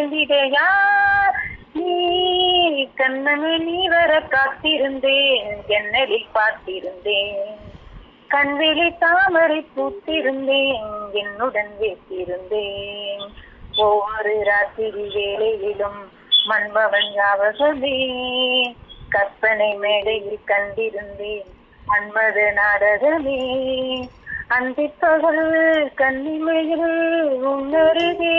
மறந்திட யார் நீ கண்ணனே நீ வர காத்திருந்தேன் ஜன்னலில் பார்த்திருந்தேன் கண்வெளி தாமரை பூத்திருந்தேன் என்னுடன் வைத்திருந்தேன் ஒவ்வொரு ராத்திரி வேளையிலும் மன்மவன் ஞாபகமே கற்பனை மேடையில் கண்டிருந்தேன் மன்மத நாடகமே அந்திப்பகல் கண்ணிமையில் உன்னருகே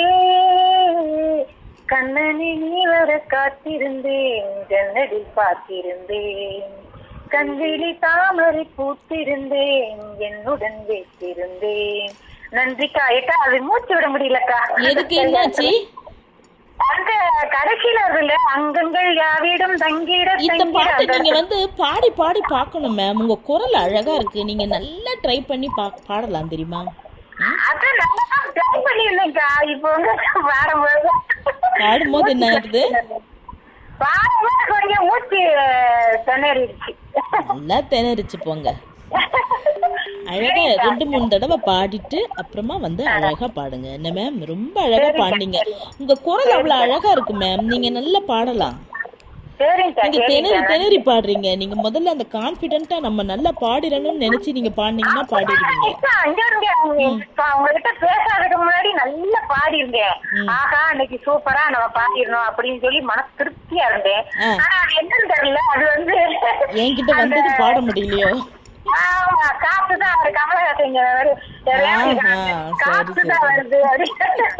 கண்ணனி நீ வர காத்திருந்தேன் ஜன்னலில் பார்த்திருந்தேன் கண்விழி தாமரை பூத்திருந்தேன் என்னுடன் வைத்திருந்தேன் நன்றிக்கா ஏக்கா அது மூச்சு விட முடியலக்கா எதுக்கு என்னாச்சு அங்க கடைசியில வருதுல்ல அங்கங்கள் யாவிடம் தங்கிட இந்த பாட்டு தங்கிட நீங்க வந்து பாடி பாடி பார்க்கணும் மேம் உங்க குரல் அழகா இருக்கு நீங்க நல்லா ட்ரை பண்ணி பா பாடலாம் தெரியுமா ம்? அதான் நல்லா ட்ரை பண்ணியிருந்தேன்க்கா இப்போ வந்து பாடும்போது பாடும்போது என்ன ஆகுது பாடும்போது கொஞ்சம் மூச்சு திணறிடுச்சு நல்லா திணறிச்சு போங்க அழகா ரெண்டு மூணு தடவை பாடிட்டு அப்புறமா வந்து அழகா பாடுங்க என்ன மேம் ரொம்ப அழகா பாடுனீங்க உங்க குரல் அவ்வளவு அழகா இருக்கு மேம் நீங்க நல்லா பாடலாம் சரிங்கக்கா நீங்க திணறி திணறி பாடுறீங்க நீங்க முதல்ல அந்த கான்பிடென்ட்டா நம்ம நல்லா பாடிடணும்னு நினைச்சு நீங்க பாடுனீங்கன்னா பாடிடுவீங்க அக்கா, இங்க இருங்க. இப்ப உங்ககிட்ட பேசாததுக்கு முன்னாடி நல்லா பாடி இருந்தேன் ஆஹா அன்னைக்கு சூப்பரா நம்ம பாடிடணும் அப்படின்னு சொல்லி மன திருப்தியா இருந்தேன் ஆ. ஆனா அது என்னன்னு தெரியல அது வந்து என்கிட்ட வந்தது பாட முடியலையோ ஆமா காத்துதான் அவரு கமலஹாசன் இங்க அவரு ஆஹா, சரி, காத்துதான் சரி. வருது அப்படி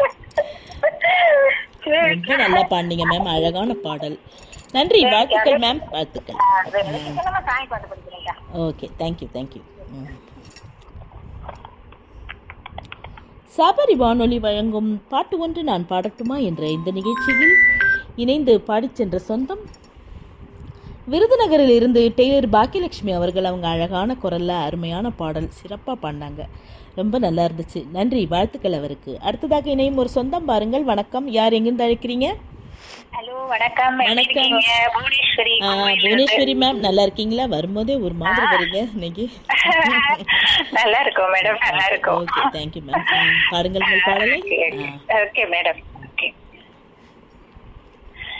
சரி ரொம்ப நல்லா பாடினீங்க மேம் அழகான பாடல் நன்றி வாழ்த்துக்கள் மேம் வாழ்த்துக்கள் ஆ, வெள்ளிக்கிழமை சாமி பாட்டு படிக்கிறேன்க்கா ஓகே தேங்க்யூ தேங்க்யூ சபரி வானொலி வழங்கும் பாட்டு ஒன்று நான் பாடட்டுமா என்ற இந்த நிகழ்ச்சியில் இணைந்து பாடிச் சென்ற சொந்தம் விருதுநகரில் இருந்து டெய்லர் பாக்கியலட்சுமி அவர்கள் அவங்க அழகான குரல்ல அருமையான பாடல் சிறப்பாக பாடினாங்க ரொம்ப நல்லா இருந்துச்சு நன்றி வாழ்த்துக்கள் அவருக்கு அடுத்ததாக இணையும் ஒரு சொந்தம் பாருங்கள் வணக்கம் யார் எங்கிருந்து அழைக்கிறீங்க ஹலோ வணக்கம் எப்படி வணக்கம். இருக்கீங்க புவனேஸ்வரி ஆ, புவனேஸ்வரி மேம் நல்லா இருக்கீங்களா வரும்போதே ஒரு மாதிரி வரீங்க இன்னைக்கு நல்லா இருக்கும் மேடம் நல்லா இருக்கும் ஓகே தேங்க்யூ மேம் பாடுங்கள் உங்கள் பாடலை ஆ. Okay madam